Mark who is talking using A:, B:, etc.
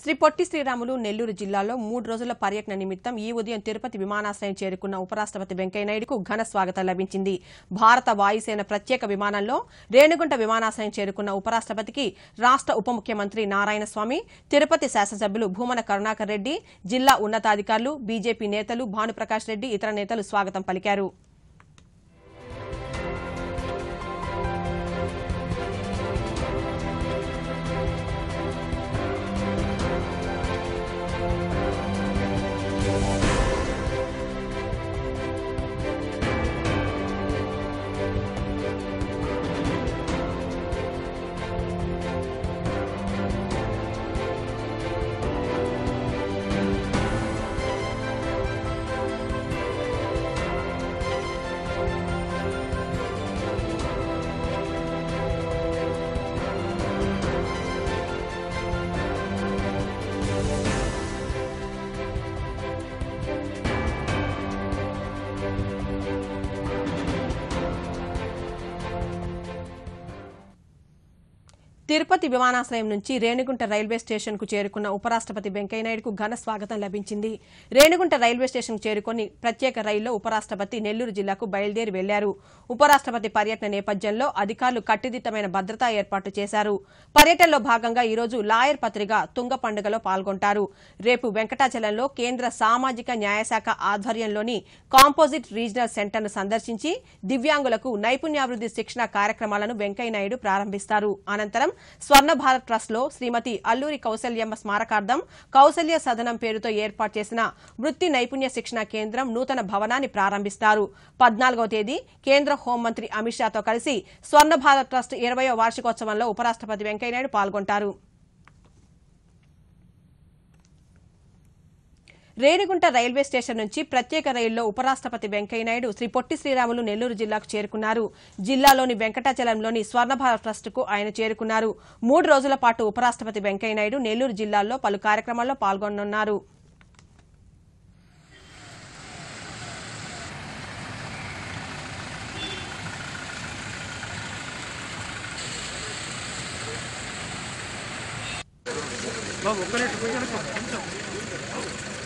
A: శ్రీ పొట్టి శ్రీరాములు నెల్లూరు జిల్లాలో మూడు రోజుల పర్యటన నిమిత్తం ఈ ఉదయం తిరుపతి విమానాశ్రయం చేరుకున్న ఉపరాష్ట్రపతి వెంకయ్యనాయుడుకు ఘన స్వాగతం లభించింది భారత వాయుసేన ప్రత్యేక విమానంలో రేణిగుంట విమానాశ్రయం చేరుకున్న ఉపరాష్ట్రపతికి రాష్ట్ర ఉప ముఖ్యమంత్రి నారాయణస్వామి తిరుపతి శాసనసభ్యులు భూమన కరుణాకర్ రెడ్డి జిల్లా ఉన్నతాధికారులు బీజేపీ నేతలు భానుప్రకాష్ రెడ్డి ఇతర నేతలు స్వాగతం పలికారు తిరుపతి విమానాశ్రయం నుంచి రేణిగుంట రైల్వే స్టేషన్ కు చేరుకున్న ఉపరాష్ట్రపతి వెంకయ్యనాయుడుకు ఘన స్వాగతం లభించింది రేణిగుంట రైల్వే స్టేషన్ చేరుకుని ప్రత్యేక రైల్లో ఉపరాష్ట్రపతి నెల్లూరు జిల్లాకు బయలుదేరి వెళ్లారు ఉపరాష్ట్రపతి పర్యటన నేపథ్యంలో అధికారులు కట్టుదిట్టమైన భద్రతా ఏర్పాట్లు చేశారు పర్యటనలో భాగంగా ఈరోజు లాయర్ పత్రిక తుంగ పండుగలో పాల్గొంటారు రేపు వెంకటాచలంలో కేంద్ర సామాజిక న్యాయశాఖ ఆధ్వర్యంలోని కాంపోజిట్ రీజనల్ సెంటర్ను సందర్శించి దివ్యాంగులకు నైపుణ్యాభివృద్ధి శిక్షణ కార్యక్రమాలను వెంకయ్యనాయుడు ప్రారంభిస్తారు అనంతరం స్వర్ణ భారత్ ట్రస్ట్ లో శ్రీమతి అల్లూరి కౌసల్యమ్మ స్మారకార్థం కౌసల్య సదనం పేరుతో ఏర్పాటు చేసిన వృత్తి నైపుణ్య శిక్షణ కేంద్రం నూతన భవనాన్ని ప్రారంభిస్తారు పద్నాలుగవ తేదీ కేంద్ర హోంమంత్రి అమిత్ షాతో కలిసి స్వర్ణ భారత్ ట్రస్ట్ ఇరవయో వార్షికోత్సవంలో ఉపరాష్ట్రపతి వెంకయ్యనాయుడు పాల్గొంటారు రేణిగుంట రైల్వే స్టేషన్ నుంచి ప్రత్యేక రైల్లో ఉపరాష్ట్రపతి వెంకయ్యనాయుడు శ్రీ పొట్టి శ్రీరాములు నెల్లూరు జిల్లాకు చేరుకున్నారు జిల్లాలోని వెంకటాచలంలోని స్వర్ణభారత్ ట్రస్టుకు ఆయన చేరుకున్నారు మూడు రోజుల పాటు ఉపరాష్ట్రపతి వెంకయ్యనాయుడు నెల్లూరు జిల్లాలో పలు కార్యక్రమాల్లో పాల్గొనున్నారు
B: బాబు ఒక్క నిమిషం కొంచెం కొంచెం